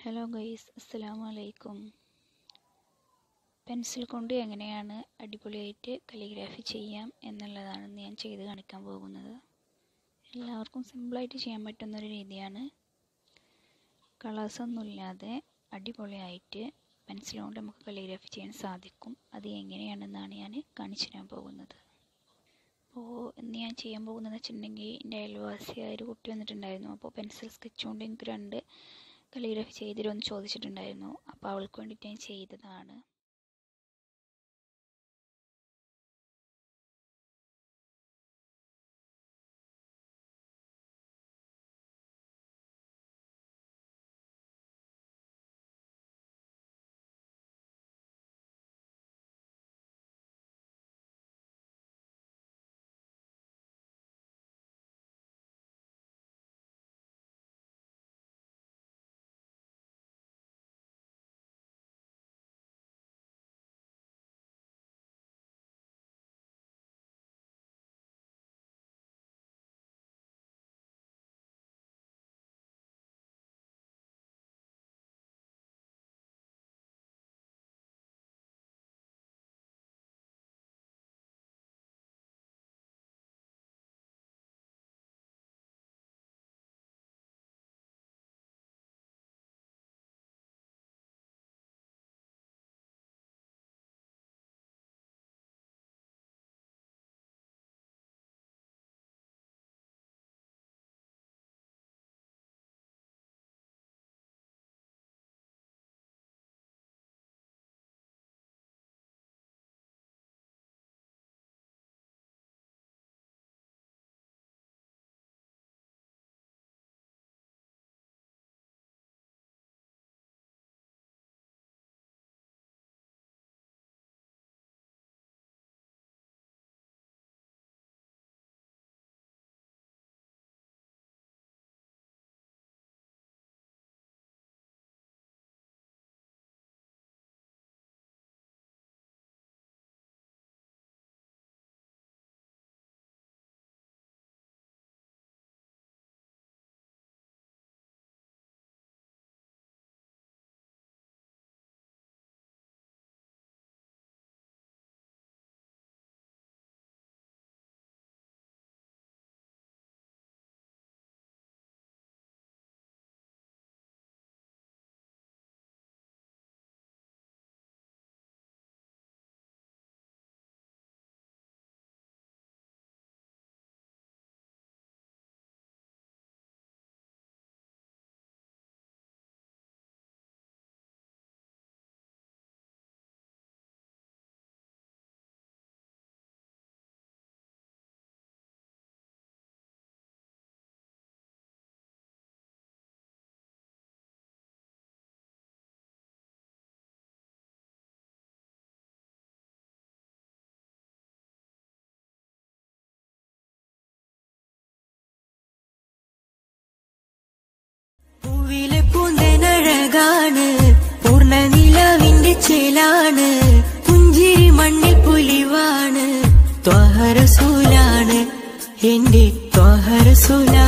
hello guys അസ്സലാമു അലൈക്കും pencil കൊണ്ട് എങ്ങനെയാണ് അടിപൊളിയായിട്ട് കലിഗ്രാഫി ചെയ്യാം എന്നുള്ളതാണ് ഇന്ന് ഞാൻ ചെയ്ത് കാണിക്കാൻ പോകുന്നത് എല്ലാവർക്കും സിമ്പിളായിട്ട് ചെയ്യാൻ പറ്റുന്ന ഒരു രീതിയാണ് കളേഴ്സ് ഒന്നുമില്ലാതെ അടിപൊളിയായിട്ട് പെൻസിൽ കൊണ്ട് നമുക്ക് കലിഗ്രാഫി ചെയ്യാൻ സാധിക്കും അത് എങ്ങനെയാണെന്നാണ് ഞാൻ കാണിച്ചു തരാൻ പോകുന്നത് അപ്പോൾ ഇന്ന് ഞാൻ ചെയ്യാൻ പോകുന്നത് വെച്ചിട്ടുണ്ടെങ്കിൽ എൻ്റെ അയൽവാസിയായ ഒരു കുട്ടി വന്നിട്ടുണ്ടായിരുന്നു അപ്പോൾ പെൻസിൽ സ്കെച്ച് കൊണ്ട് എനിക്ക് രണ്ട് കലിഗ്രാഫി ചെയ്തിരുമെന്ന് ചോദിച്ചിട്ടുണ്ടായിരുന്നു അപ്പോൾ അവൾക്ക് വേണ്ടിയിട്ട് ഞാൻ ചെയ്തതാണ് പൂവിലെ പൂന്തനഴകാണ് പൂർണ്ണ നിലവിന്റെ ചേലാണ് പുഞ്ചിരി മണ്ണിൽ പുലിവാണ് ത്വഹരസൂലാണ് എന്റെ ത്വഹരസൂലാണ്